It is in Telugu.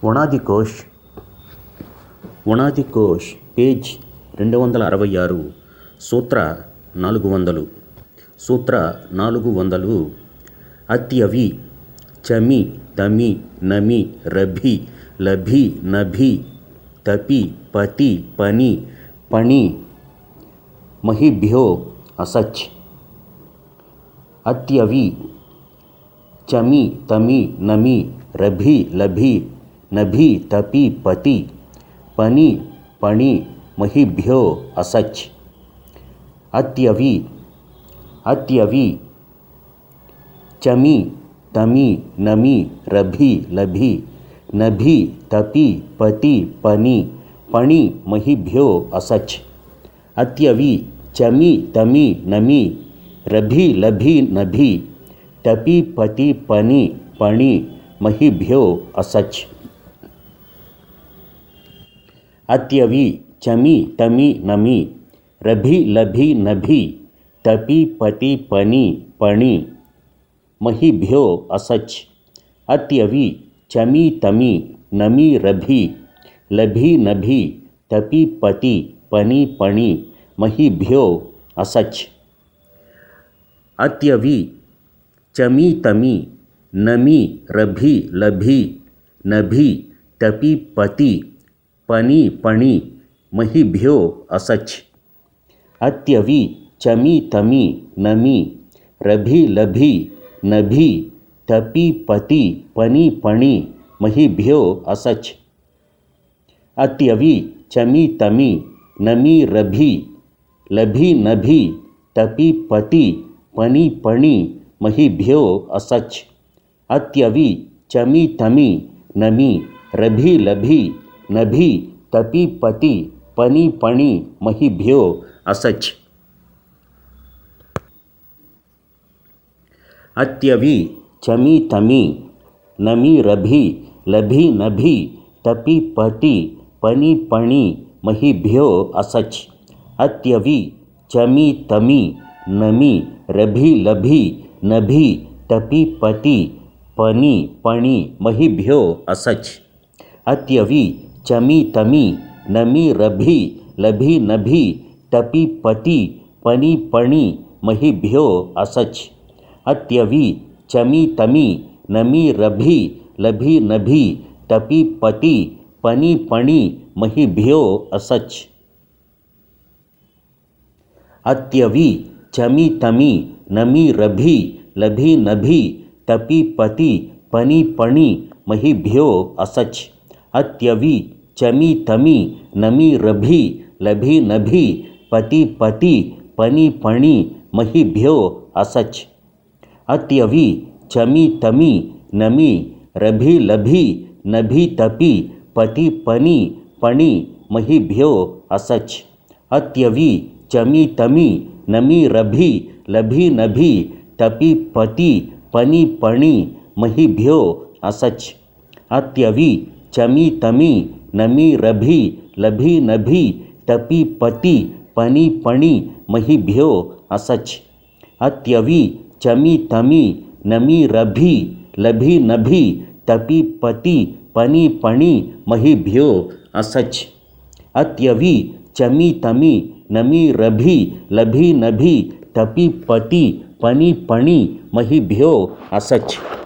ఉణాది కోష్ ఉణాది కోష్ పేజ్ రెండు వందల అరవై ఆరు సూత్ర నాలుగు వందలు సూత్ర నాలుగు వందలు అత్యవి చమి తమి నమి రభి లభి నభి తపి పతి పని పణి మహిభ్యో అసచ్ అత్యవి చమి తమి నమి రభి లభి నభి తపి పతి పని పణి మహిభ్యో అసచ్ అత్యవి అత్యవి చమి తమి నమి రభి లభి నభి తపి పతి పని పణి మహిభ్యో అసచ్ అత్యవి చమి తమి నమి రభి లభి నభి తపి పతి పని పణి మహిభ్యో అసచ్ అత్యవి చమి తమి నమి రభి లభి నభి తపి పతి పని పణి మహిభ్యో అసచ్ అత్యవి చమి తమి నమి రభి లభి నభి తపి పతి పని పణి మహిభ్యో అసచ్ అత్యవి చమి తమి నమి రభి లభి నభి తపి పతి పని పణి మహిభ్యో అసచ్ అత్యవి చమి తమి నమి రభి లభి నభి తపి పతి పని పణి మహిభ్యో అసచ్ అత్యవి చమి తమి నమి రభి లభి నభి తపి పతి పని పణి మహిభ్యో అసచ్ అత్యవి చమి తమి నమి రభి లభి నభి తపి పతి పని పణి మహిభ్యో అసచ్ అత్యవి చమి తమి నమి రభి లభి నభి తపి పతి పని పణి మహిభ్యో అసచ్ అత్యవి చమి తమి నమి రభి లభి నభి తపి పతి పని పణి మహిభ్యో అసచ్ అత్యవి చమి తమి నమి రభి లభి నభి తపి పతి పని పణి మహిభ్యో అసచ్ అత్యవి చమి తమి నమి రభి లభి నభి తపి పతి పని పణి మహిభ్యో అసచ్ అత్యవి చమి తమి నమి రభి లభి నభి తపి పతి పని పణి మహిభ్యో అసచ్ అత్యవి చమి తమి నమి రభి లభి నభి పతి పతి పని పణి మహిభ్యో అసచ్ అత్యవి చమి తమి నమి రభి లభి నభి తపి పతి పని పణి మహిభ్యో అసచ్ అత్యవి చమి తమి నమి రభి లభి నభి తపి పతి పని పణి మహిభ్యో అసచ్ అత్యవి చమి తమి నమి రభి లభి నభి తపి పతి పని పణి మహిభ్యో అసచ్ అత్యవి చమి తమి నమి రభి లభి నభి తపి పతి పని పణి మహిభ్యో అసచ్ అత్యవి చమి తమి నమి రభి లభి నభి తపి పతి పని పణి మహిభ్యో అసచ్